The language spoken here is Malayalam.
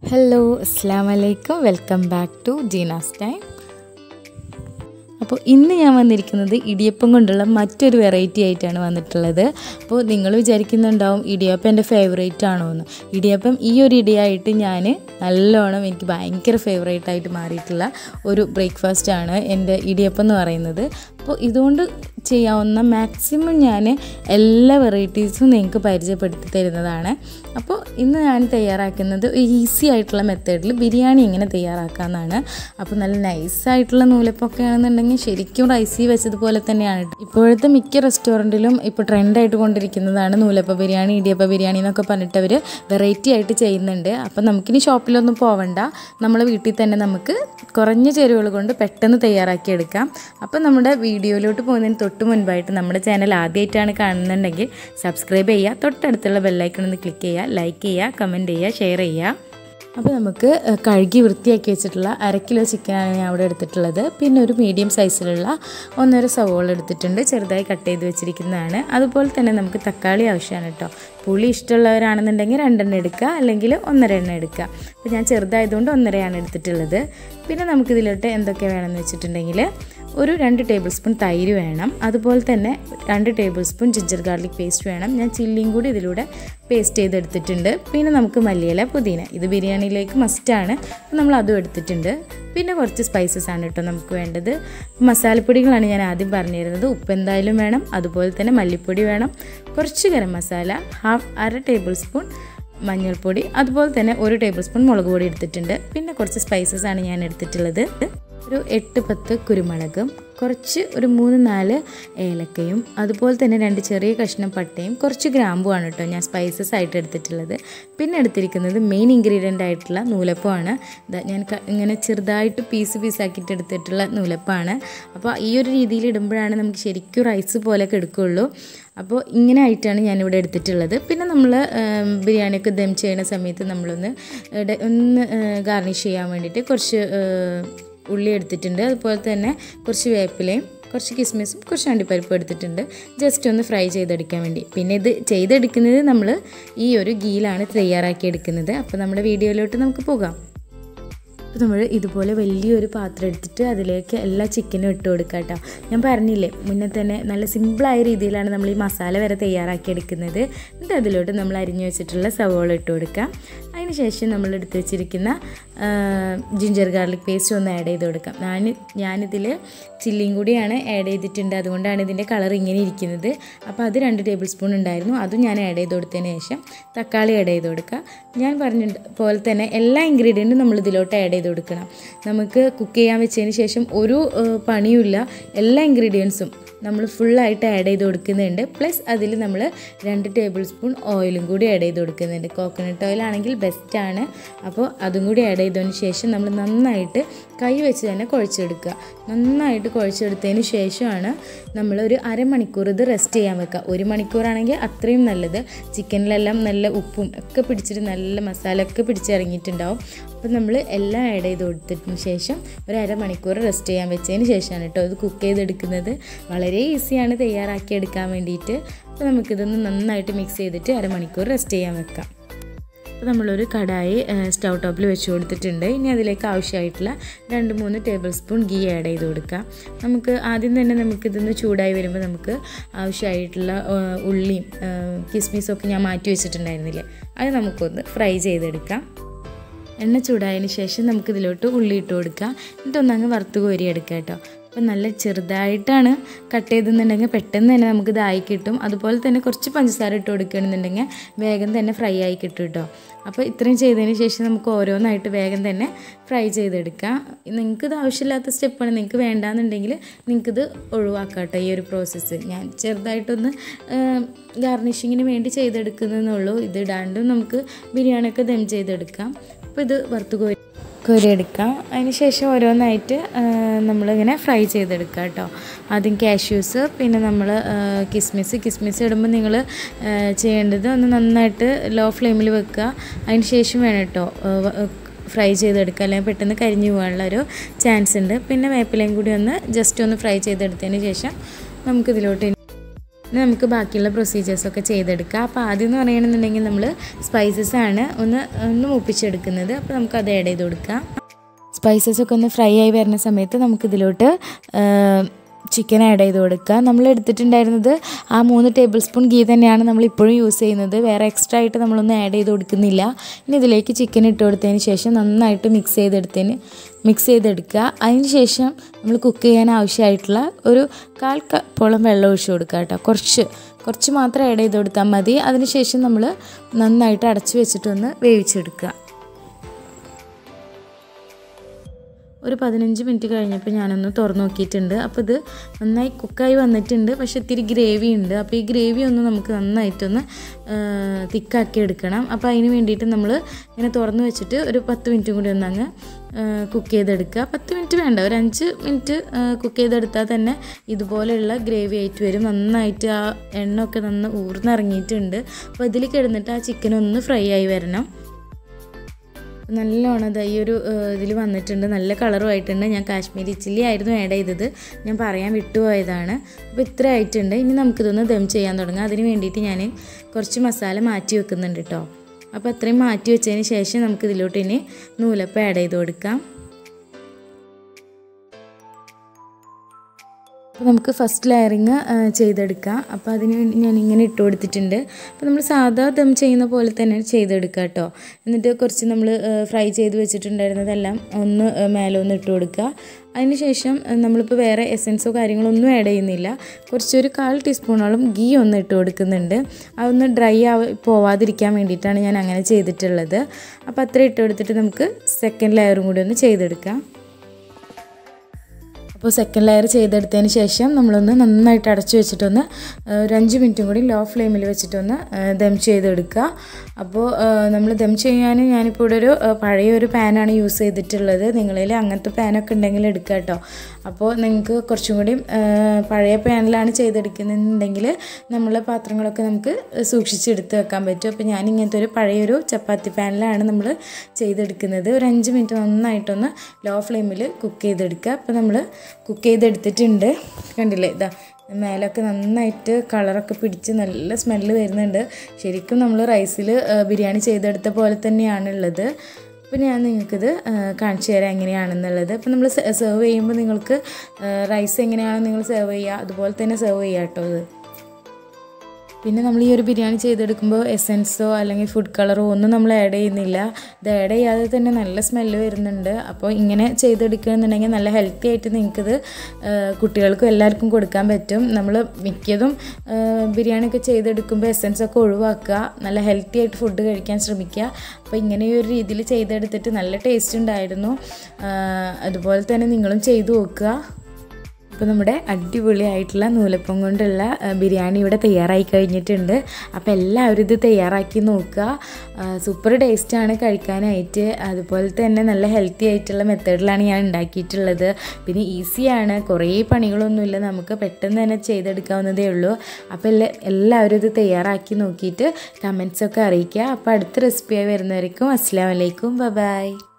ഹലോ അസ്സാം വലൈക്കും വെൽക്കം ബാക്ക് ടു ജീനാസ് ടൈം അപ്പോൾ ഇന്ന് ഞാൻ വന്നിരിക്കുന്നത് ഇടിയപ്പം കൊണ്ടുള്ള മറ്റൊരു വെറൈറ്റി ആയിട്ടാണ് വന്നിട്ടുള്ളത് അപ്പോൾ നിങ്ങൾ വിചാരിക്കുന്നുണ്ടാവും ഇടിയപ്പം എൻ്റെ ഫേവറേറ്റ് ആണോ എന്ന് ഇടിയപ്പം ഈ ഒരു ഇടിയായിട്ട് ഞാൻ നല്ലോണം എനിക്ക് ഭയങ്കര ഫേവറേറ്റ് ആയിട്ട് മാറിയിട്ടുള്ള ഒരു ബ്രേക്ക്ഫാസ്റ്റ് ആണ് എൻ്റെ ഇടിയപ്പം എന്ന് പറയുന്നത് അപ്പോൾ ഇതുകൊണ്ട് ചെയ്യാവുന്ന മാക്സിമം ഞാൻ എല്ലാ വെറൈറ്റീസും നിങ്ങൾക്ക് പരിചയപ്പെടുത്തി തരുന്നതാണ് അപ്പോൾ ഇന്ന് ഞാൻ തയ്യാറാക്കുന്നത് ഒരു ഈസി ആയിട്ടുള്ള മെത്തേഡിൽ ബിരിയാണി എങ്ങനെ തയ്യാറാക്കാമെന്നാണ് അപ്പോൾ നല്ല നൈസായിട്ടുള്ള നൂലപ്പൊക്കെ ആണെന്നുണ്ടെങ്കിൽ ശരിക്കും റൈസി വെച്ചതുപോലെ തന്നെയാണ് ഇപ്പോഴത്തെ മിക്ക റെസ്റ്റോറൻറ്റിലും ഇപ്പോൾ ട്രെൻഡായിട്ട് കൊണ്ടിരിക്കുന്നതാണ് നൂലപ്പ ബിരിയാണി ഇടിയപ്പ ബിരിയാണി എന്നൊക്കെ പറഞ്ഞിട്ട് അവർ വെറൈറ്റി ആയിട്ട് ചെയ്യുന്നുണ്ട് അപ്പോൾ നമുക്കിനി ഷോപ്പിലൊന്നും പോവണ്ട നമ്മളെ വീട്ടിൽ തന്നെ നമുക്ക് കുറഞ്ഞ ചേരുവകൾ കൊണ്ട് പെട്ടെന്ന് തയ്യാറാക്കിയെടുക്കാം അപ്പോൾ നമ്മുടെ വീഡിയോയിലോട്ട് പോകുന്നതിന് തൊട്ട് മുൻപായിട്ട് നമ്മുടെ ചാനൽ ആദ്യമായിട്ടാണ് കാണുന്നുണ്ടെങ്കിൽ സബ്സ്ക്രൈബ് ചെയ്യുക തൊട്ടടുത്തുള്ള ബെല്ലൈക്കൺ ഒന്ന് ക്ലിക്ക് ചെയ്യുക ലൈക്ക് ചെയ്യുക കമൻറ്റ് ചെയ്യുക ഷെയർ ചെയ്യുക അപ്പോൾ നമുക്ക് ഏഹ്, കഴുകി വൃത്തിയാക്കി വെച്ചിട്ടുള്ള അര കിലോ ചിക്കനാണ് ഞാൻ അവിടെ എടുത്തിട്ടുള്ളത് പിന്നെ ഒരു മീഡിയം സൈസിലുള്ള ഒന്നര സവോള എടുത്തിട്ടുണ്ട് ചെറുതായി കട്ട് ചെയ്ത് വെച്ചിരിക്കുന്നതാണ് അതുപോലെ തന്നെ നമുക്ക് തക്കാളി ആവശ്യമാണ് കേട്ടോ പുളി ഇഷ്ടമുള്ളവരാണെന്നുണ്ടെങ്കിൽ രണ്ടെണ്ണം എടുക്കുക അല്ലെങ്കിൽ ഒന്നര എണ്ണം എടുക്കുക അപ്പോൾ ഞാൻ ചെറുതായതുകൊണ്ട് ഒന്നരയാണ് എടുത്തിട്ടുള്ളത് പിന്നെ നമുക്കിതിലോട്ട് എന്തൊക്കെ വേണമെന്ന് വെച്ചിട്ടുണ്ടെങ്കിൽ ഒരു രണ്ട് ടേബിൾ സ്പൂൺ തൈര് വേണം അതുപോലെ തന്നെ രണ്ട് tablespoon ginger garlic paste വേണം ഞാൻ ചില്ലിയും കൂടി ഇതിലൂടെ പേസ്റ്റ് ചെയ്തെടുത്തിട്ടുണ്ട് പിന്നെ നമുക്ക് മല്ലിയില പുതിന ഇത് ബിരിയാണിയിലേക്ക് മസ്റ്റാണ് നമ്മൾ അതും എടുത്തിട്ടുണ്ട് പിന്നെ കുറച്ച് സ്പൈസസ് ആണ് കേട്ടോ നമുക്ക് വേണ്ടത് മസാലപ്പൊടികളാണ് ഞാൻ ആദ്യം പറഞ്ഞിരുന്നത് ഉപ്പ് എന്തായാലും വേണം അതുപോലെ തന്നെ മല്ലിപ്പൊടി വേണം കുറച്ച് ഗരം മസാല ഹാഫ് അര ടേബിൾ സ്പൂൺ മഞ്ഞൾപ്പൊടി അതുപോലെ തന്നെ ഒരു ടേബിൾ സ്പൂൺ മുളക് പൊടി എടുത്തിട്ടുണ്ട് പിന്നെ കുറച്ച് സ്പൈസസ് ആണ് ഞാൻ എടുത്തിട്ടുള്ളത് ഒരു എട്ട് പത്ത് കുരുമുളകും കുറച്ച് ഒരു മൂന്ന് നാല് ഏലക്കയും അതുപോലെ തന്നെ രണ്ട് ചെറിയ കഷ്ണം പട്ടയും കുറച്ച് ഗ്രാമ്പുമാണ് കേട്ടോ ഞാൻ സ്പൈസസ് ആയിട്ട് എടുത്തിട്ടുള്ളത് പിന്നെ എടുത്തിരിക്കുന്നത് മെയിൻ ഇൻഗ്രീഡിയൻ്റ് ആയിട്ടുള്ള നൂലപ്പമാണ് ദാ ഞാൻ ക- ഇങ്ങനെ ചെറുതായിട്ട് പീസ് പീസാക്കിയിട്ട് എടുത്തിട്ടുള്ള നൂലപ്പമാണ് അപ്പോൾ ഈ ഒരു രീതിയിൽ ഇടുമ്പോഴാണ് നമുക്ക് ശരിക്കും റൈസ് പോലെയൊക്കെ എടുക്കുകയുള്ളൂ അപ്പോൾ ഇങ്ങനെ ആയിട്ടാണ് ഞാനിവിടെ എടുത്തിട്ടുള്ളത് പിന്നെ നമ്മൾ ബിരിയാണിയൊക്കെ ദം ചെയ്യുന്ന സമയത്ത് നമ്മളൊന്ന് ഇട- ഒന്ന് ഗാർണിഷ് ചെയ്യാൻ വേണ്ടിയിട്ട് കുറച്ച് ഏഹ്, ഉള്ളി എടുത്തിട്ടുണ്ട് അതുപോലെ തന്നെ കുറച്ച് വേപ്പിലയും കുറച്ച് കിസ്മിസും കുറച്ച് അണ്ടിപ്പരിപ്പും എടുത്തിട്ടുണ്ട് ജസ്റ്റ് ഒന്ന് ഫ്രൈ ചെയ്തെടുക്കാൻ വേണ്ടി പിന്നെ ഇത് ചെയ്തെടുക്കുന്നത് നമ്മൾ ഈ ഒരു ഗീലാണ് തയ്യാറാക്കി എടുക്കുന്നത് അപ്പോൾ നമ്മുടെ വീഡിയോയിലോട്ട് നമുക്ക് പോകാം അപ്പോൾ നമ്മൾ ഇതുപോലെ വലിയൊരു പാത്രം എടുത്തിട്ട് അതിലേക്ക് എല്ലാ ചിക്കനും ഇട്ട് കൊടുക്കുക കേട്ടോ ഞാൻ പറഞ്ഞില്ലേ മുന്നേ തന്നെ നല്ല സിമ്പിളായ രീതിയിലാണ് നമ്മൾ ഈ മസാല വരെ തയ്യാറാക്കി എടുക്കുന്നത് എന്നിട്ട് അതിലോട്ട് നമ്മൾ അരിഞ്ഞു വെച്ചിട്ടുള്ള സവോള ഇട്ട് കൊടുക്കാം അതിന് ശേഷം നമ്മൾ എടുത്ത് വെച്ചിരിക്കുന്ന ജിഞ്ചർ ഗാർലിക് പേസ്റ്റ് ഒന്ന് ആഡ് ചെയ്ത് കൊടുക്കാം ഞാൻ ഞാനിതിൽ ചില്ലിയും കൂടിയാണ് ആഡ് ചെയ്തിട്ടുണ്ട് അതുകൊണ്ടാണ് ഇതിൻ്റെ കളർ ഇങ്ങനെ ഇരിക്കുന്നത് അപ്പോൾ അത് രണ്ട് ടേബിൾ സ്പൂൺ ഉണ്ടായിരുന്നു അതും ഞാൻ ആഡ് ചെയ്ത് കൊടുത്തതിന് ശേഷം തക്കാളി ആഡ് ചെയ്ത് കൊടുക്കുക ഞാൻ പറഞ്ഞ പോലെ തന്നെ എല്ലാ ഇൻഗ്രീഡിയൻറ്റും നമ്മൾ ഇതിലോട്ട് ആഡ് ചെയ്ത് കൊടുക്കണം നമുക്ക് കുക്ക് ചെയ്യാൻ വെച്ചതിന് ശേഷം ഒരു ഏഹ്, പണിയുമില്ല എല്ലാ ഇൻഗ്രീഡിയൻസും നമ്മൾ ഫുള്ളായിട്ട് ആഡ് ചെയ്ത് കൊടുക്കുന്നുണ്ട് പ്ലസ് അതിൽ നമ്മൾ രണ്ട് ടേബിൾ സ്പൂൺ ഓയിലും കൂടി ആഡ് ചെയ്ത് കൊടുക്കുന്നുണ്ട് കോക്കനട്ട് ഓയിൽ ആണെങ്കിൽ ബെസ്റ്റാണ് അപ്പോൾ അതും കൂടി ആഡ് ചെയ്തതിന് ശേഷം നമ്മൾ നന്നായിട്ട് കൈ വെച്ച് തന്നെ കുഴച്ചെടുക്കുക നന്നായിട്ട് കുഴച്ചെടുത്തതിന് ശേഷമാണ് നമ്മൾ ഒരു അരമണിക്കൂർ ഇത് റെസ്റ്റ് ചെയ്യാൻ വെക്കുക ഒരു മണിക്കൂറാണെങ്കിൽ അത്രയും നല്ലത് ചിക്കനിലെല്ലാം നല്ല ഉപ്പും ഒക്കെ പിടിച്ചിട്ട് നല്ല മസാല ഒക്കെ പിടിച്ചിറങ്ങിയിട്ടുണ്ടാവും അപ്പോൾ നമ്മൾ എല്ലാം ആഡ് ചെയ്ത് കൊടുത്തതിന് ശേഷം ഒരു അരമണിക്കൂർ റെസ്റ്റ് ചെയ്യാൻ വെച്ചതിന് ശേഷമാണ് കേട്ടോ ഇത് കുക്ക് ചെയ്തെടുക്കുന്നത് വളരെ ഈസിയാണ് തയ്യാറാക്കി എടുക്കാൻ വേണ്ടിയിട്ട് അപ്പോൾ നമുക്കിതൊന്ന് നന്നായിട്ട് മിക്സ് ചെയ്തിട്ട് അരമണിക്കൂർ റെസ്റ്റ് ചെയ്യാൻ വെക്കാം അപ്പോൾ നമ്മളൊരു കടായി സ്റ്റൗ ടോപ്പിൽ വെച്ച് കൊടുത്തിട്ടുണ്ട് ഇനി അതിലേക്ക് ആവശ്യമായിട്ടുള്ള രണ്ട് മൂന്ന് ടേബിൾ സ്പൂൺ ഗീ ആഡ് ചെയ്ത് കൊടുക്കാം നമുക്ക് ആദ്യം തന്നെ നമുക്കിതൊന്ന് ചൂടായി വരുമ്പോൾ നമുക്ക് ആവശ്യമായിട്ടുള്ള ആ, ഉള്ളിയും ആ, കിസ്മിസും ഒക്കെ ഞാൻ മാറ്റി വെച്ചിട്ടുണ്ടായിരുന്നില്ലേ അത് നമുക്കൊന്ന് ഫ്രൈ ചെയ്തെടുക്കാം എണ്ണ ചൂടായതിന് ശേഷം നമുക്കിതിലോട്ട് ഉള്ളി ഇട്ട് കൊടുക്കാം എന്നിട്ടൊന്നങ്ങ് വറുത്ത് കോരി എടുക്കാം കേട്ടോ അപ്പം നല്ല ചെറുതായിട്ടാണ് കട്ട് ചെയ്തെന്നുണ്ടെങ്കിൽ പെട്ടെന്ന് തന്നെ നമുക്ക് ഇതായി കിട്ടും അതുപോലെ തന്നെ കുറച്ച് പഞ്ചസാര ഇട്ട് കൊടുക്കുകയാണെന്നുണ്ടെങ്കിൽ വേഗം തന്നെ ഫ്രൈ ആയി കിട്ടും കേട്ടോ അപ്പോൾ ഇത്രയും ചെയ്തതിന് ശേഷം നമുക്ക് ഓരോന്നായിട്ട് വേഗം തന്നെ ഫ്രൈ ചെയ്തെടുക്കാം നിങ്ങൾക്ക് ഇത് ആവശ്യമില്ലാത്ത സ്റ്റെപ്പാണ് നിങ്ങൾക്ക് വേണ്ടാന്നുണ്ടെങ്കിൽ നിങ്ങൾക്കിത് ഒഴിവാക്കാം കേട്ടോ ഈ ഒരു പ്രോസസ്സ് ഞാൻ ചെറുതായിട്ടൊന്ന് ഗാർണിഷിങ്ങിന് വേണ്ടി ചെയ്തെടുക്കുന്നതെന്നുള്ളൂ ഇത് ഇടാണ്ടും നമുക്ക് ബിരിയാണിയൊക്കെ ദം ചെയ്തെടുക്കാം അപ്പോൾ ഇത് വറുത്ത് കോരി കോരിയെടുക്കാം അതിന് ശേഷം ഓരോന്നായിട്ട് ആ, നമ്മളിങ്ങനെ ഫ്രൈ ചെയ്തെടുക്കുക കേട്ടോ ആദ്യം കാഷ്യൂസ് പിന്നെ നമ്മൾ കിസ്മിസ് കിസ്മിസ് ഇടുമ്പോൾ നിങ്ങൾ ചെയ്യേണ്ടത് ഒന്ന് നന്നായിട്ട് ലോ ഫ്ലെയിമിൽ വെക്കുക അതിന് ശേഷം വേണം കേട്ടോ ഫ്രൈ ചെയ്തെടുക്കുക അല്ലെങ്കിൽ പെട്ടെന്ന് കരിഞ്ഞു പോകാനുള്ള ഒരു ചാൻസ് ഉണ്ട് പിന്നെ വേപ്പിലയും കൂടി ഒന്ന് ജസ്റ്റ് ഒന്ന് ഫ്രൈ ചെയ്തെടുത്തതിന് ശേഷം നമുക്കിതിലോട്ട് ഇനി നമുക്ക് ബാക്കിയുള്ള പ്രൊസീജിയേഴ്സൊക്കെ ചെയ്തെടുക്കാം അപ്പോൾ ആദ്യം എന്ന് പറയുകയാണെന്നുണ്ടെങ്കിൽ നമ്മൾ സ്പൈസസ് ആണ് ഒന്ന് ഒന്ന് മൂപ്പിച്ചെടുക്കുന്നത് അപ്പോൾ നമുക്ക് അത് ആഡ് ചെയ്ത് കൊടുക്കാം സ്പൈസസ് ഒക്കെ ഒന്ന് ഫ്രൈ ആയി വരുന്ന സമയത്ത് നമുക്കിതിലോട്ട് ചിക്കൻ ആഡ് ചെയ്ത് കൊടുക്കുക നമ്മൾ എടുത്തിട്ടുണ്ടായിരുന്നത് ആ മൂന്ന് ടേബിൾ സ്പൂൺ ഗീ തന്നെയാണ് നമ്മൾ ഇപ്പോഴും യൂസ് ചെയ്യുന്നത് വേറെ എക്സ്ട്രാ ആയിട്ട് നമ്മളൊന്നും ആഡ് ചെയ്ത് കൊടുക്കുന്നില്ല ഇനി ഇതിലേക്ക് ചിക്കൻ ഇട്ട് കൊടുത്തതിന് ശേഷം നന്നായിട്ട് മിക്സ് ചെയ്തെടുത്തതിന് മിക്സ് ചെയ്തെടുക്കുക അതിന് ശേഷം നമ്മൾ കുക്ക് ചെയ്യാൻ ആവശ്യമായിട്ടുള്ള ഒരു കാൽ കപ്പോളം വെള്ളം ഒഴിച്ച് കൊടുക്കുക കേട്ടോ കുറച്ച് കുറച്ച് മാത്രം ആഡ് ചെയ്ത് കൊടുത്താൽ മതി അതിനുശേഷം നമ്മൾ നന്നായിട്ട് അടച്ചു വെച്ചിട്ടൊന്ന് വേവിച്ചെടുക്കുക ഒരു പതിനഞ്ച് മിനിറ്റ് കഴിഞ്ഞപ്പോൾ ഞാനൊന്ന് തുറന്ന് നോക്കിയിട്ടുണ്ട് അപ്പോൾ ഇത് നന്നായി കുക്കായി വന്നിട്ടുണ്ട് പക്ഷെ ഇത്തിരി ഗ്രേവി ഉണ്ട് അപ്പോൾ ഈ ഗ്രേവി ഒന്ന് നമുക്ക് നന്നായിട്ടൊന്ന് തിക്കാക്കി എടുക്കണം അപ്പോൾ അതിന് വേണ്ടിയിട്ട് നമ്മൾ ഇങ്ങനെ തുറന്ന് വെച്ചിട്ട് ഒരു പത്ത് മിനിറ്റും കൂടി ഒന്ന് അങ്ങ് കുക്ക് ചെയ്തെടുക്കുക പത്ത് മിനിറ്റ് വേണ്ട ഒരു അഞ്ച് മിനിറ്റ് കുക്ക് ചെയ്തെടുത്താൽ തന്നെ ഇതുപോലെയുള്ള ഗ്രേവി ആയിട്ട് വരും നന്നായിട്ട് ആ എണ്ണ ഒക്കെ നന്ന് ഊർന്നിറങ്ങിയിട്ടുണ്ട് അപ്പോൾ ഇതിൽ കിടന്നിട്ട് ആ ചിക്കൻ ഒന്ന് ഫ്രൈ ആയി വരണം നല്ലോണം ഇത് ഈ ഒരു ഇതിൽ വന്നിട്ടുണ്ട് നല്ല കളറും ആയിട്ടുണ്ട് ഞാൻ കാശ്മീരി ചില്ലി ആയിരുന്നു ആഡ് ചെയ്തത് ഞാൻ പറയാൻ വിട്ടുപോയതാണ് അപ്പോൾ ഇത്ര ആയിട്ടുണ്ട് ഇനി നമുക്കിതൊന്ന് ദം ചെയ്യാൻ തുടങ്ങാം അതിന് വേണ്ടിയിട്ട് ഞാൻ കുറച്ച് മസാല മാറ്റി വെക്കുന്നുണ്ട് കേട്ടോ അപ്പോൾ അത്രയും മാറ്റി വെച്ചതിന് ശേഷം നമുക്ക് ഇതിലോട്ട് ഇനി നൂലപ്പം ആഡ് ചെയ്ത് കൊടുക്കാം അപ്പോൾ നമുക്ക് ഫസ്റ്റ് ലെയറിങ് ചെയ്തെടുക്കാം അപ്പോൾ അതിന് വേണ്ടി ഞാൻ ഇങ്ങനെ ഇട്ട് കൊടുത്തിട്ടുണ്ട് അപ്പോൾ നമ്മൾ സാധാ ദം ചെയ്യുന്ന പോലെ തന്നെ ചെയ്തെടുക്കുക കേട്ടോ എന്നിട്ട് കുറച്ച് നമ്മൾ ഫ്രൈ ചെയ്ത് വെച്ചിട്ടുണ്ടായിരുന്നതെല്ലാം ഒന്ന് മേലെ ഒന്ന് ഇട്ട് കൊടുക്കുക അതിനുശേഷം നമ്മളിപ്പോൾ വേറെ എസൻസോ കാര്യങ്ങളോ ഒന്നും ആഡ് ചെയ്യുന്നില്ല കുറച്ചൊരു കാൽ ടീസ്പൂണോളം ഗീ ഒന്ന് ഇട്ട് കൊടുക്കുന്നുണ്ട് അതൊന്ന് ഡ്രൈ ആവ പോവാതിരിക്കാൻ വേണ്ടിയിട്ടാണ് ഞാൻ അങ്ങനെ ചെയ്തിട്ടുള്ളത് അപ്പോൾ അത്ര ഇട്ട് കൊടുത്തിട്ട് നമുക്ക് സെക്കൻഡ് ലെയറും കൂടി ഒന്ന് ചെയ്തെടുക്കാം അപ്പോൾ സെക്കൻഡ് ലെയർ ചെയ്തെടുത്തതിന് ശേഷം നമ്മളൊന്ന് നന്നായിട്ട് അടച്ചു വെച്ചിട്ടൊന്ന് ഒരു അഞ്ച് മിനിറ്റും കൂടി ലോ ഫ്ലെയിമിൽ വെച്ചിട്ടൊന്ന് ദം ചെയ്തെടുക്കുക അപ്പോൾ നമ്മൾ ദം ചെയ്യാൻ ഞാനിപ്പോൾ ഇവിടെ ഒരു പഴയ ഒരു പാനാണ് യൂസ് ചെയ്തിട്ടുള്ളത് നിങ്ങളിൽ അങ്ങനത്തെ പാനൊക്കെ ഉണ്ടെങ്കിൽ എടുക്കുക കേട്ടോ അപ്പോൾ നിങ്ങൾക്ക് കുറച്ചും കൂടി പഴയ പാനിലാണ് ചെയ്തെടുക്കുന്നുണ്ടെങ്കിൽ നമ്മളെ പാത്രങ്ങളൊക്കെ നമുക്ക് സൂക്ഷിച്ചെടുത്ത് വെക്കാൻ പറ്റും അപ്പോൾ ഞാൻ ഇങ്ങനത്തെ ഒരു പഴയൊരു ചപ്പാത്തി പാനിലാണ് നമ്മൾ ചെയ്തെടുക്കുന്നത് ഒരു അഞ്ച് മിനിറ്റ് നന്നായിട്ടൊന്ന് ലോ ഫ്ലെയിമിൽ കുക്ക് ചെയ്തെടുക്കുക അപ്പോൾ നമ്മൾ കുക്ക് ചെയ്തെടുത്തിട്ടുണ്ട് കണ്ടില്ലേ ഇതാ മേലൊക്കെ നന്നായിട്ട് കളറൊക്കെ പിടിച്ച് നല്ല സ്മെല്ല് വരുന്നുണ്ട് ശരിക്കും നമ്മൾ റൈസിൽ ബിരിയാണി ചെയ്തെടുത്ത പോലെ തന്നെയാണുള്ളത് അപ്പോൾ ഞാൻ നിങ്ങൾക്കിത് കാണിച്ചു തരാം എങ്ങനെയാണെന്നുള്ളത് അപ്പോൾ നമ്മൾ സെർവ് ചെയ്യുമ്പോൾ നിങ്ങൾക്ക് റൈസ് എങ്ങനെയാണ് നിങ്ങൾ സെർവ് ചെയ്യുക അതുപോലെ തന്നെ സെർവ് ചെയ്യുക കേട്ടോ ഇത് പിന്നെ നമ്മൾ ഈ ഒരു ബിരിയാണി ചെയ്തെടുക്കുമ്പോൾ എസൻസോ അല്ലെങ്കിൽ ഫുഡ് കളറോ ഒന്നും നമ്മൾ ആഡ് ചെയ്യുന്നില്ല ഇത് ആഡ് ചെയ്യാതെ തന്നെ നല്ല സ്മെല്ല് വരുന്നുണ്ട് അപ്പോൾ ഇങ്ങനെ ചെയ്തെടുക്കുകയെന്നുണ്ടെങ്കിൽ നല്ല ഹെൽത്തി ആയിട്ട് നിങ്ങൾക്കിത് കുട്ടികൾക്കും എല്ലാവർക്കും കൊടുക്കാൻ പറ്റും നമ്മൾ മിക്കതും ബിരിയാണി ഒക്കെ ചെയ്തെടുക്കുമ്പോൾ എസൻസ് ഒക്കെ ഒഴിവാക്കുക നല്ല ഹെൽത്തി ആയിട്ട് ഫുഡ് കഴിക്കാൻ ശ്രമിക്കുക അപ്പോൾ ഇങ്ങനെ ഒരു രീതിയിൽ ചെയ്തെടുത്തിട്ട് നല്ല ടേസ്റ്റ് ഉണ്ടായിരുന്നു അതുപോലെ തന്നെ നിങ്ങളും ചെയ്തു നോക്കുക അപ്പോൾ നമ്മുടെ അടിപൊളിയായിട്ടുള്ള നൂലപ്പം കൊണ്ടുള്ള ബിരിയാണി ഇവിടെ തയ്യാറായി കഴിഞ്ഞിട്ടുണ്ട് അപ്പോൾ എല്ലാവരും ഇത് തയ്യാറാക്കി നോക്കുക സൂപ്പർ ടേസ്റ്റാണ് കഴിക്കാനായിട്ട് അതുപോലെ തന്നെ നല്ല ഹെൽത്തി ആയിട്ടുള്ള മെത്തേഡിലാണ് ഞാൻ ഉണ്ടാക്കിയിട്ടുള്ളത് പിന്നെ ഈസിയാണ് കുറേ പണികളൊന്നുമില്ല നമുക്ക് പെട്ടെന്ന് തന്നെ ചെയ്തെടുക്കാവുന്നതേ ഉള്ളൂ അപ്പോൾ എല്ലാ എല്ലാവരും ഇത് തയ്യാറാക്കി നോക്കിയിട്ട് കമൻസൊക്കെ അറിയിക്കുക അപ്പോൾ അടുത്ത റെസിപ്പിയായി വരുന്നവരേക്കും അസ്സാം വലൈക്കും ബൈ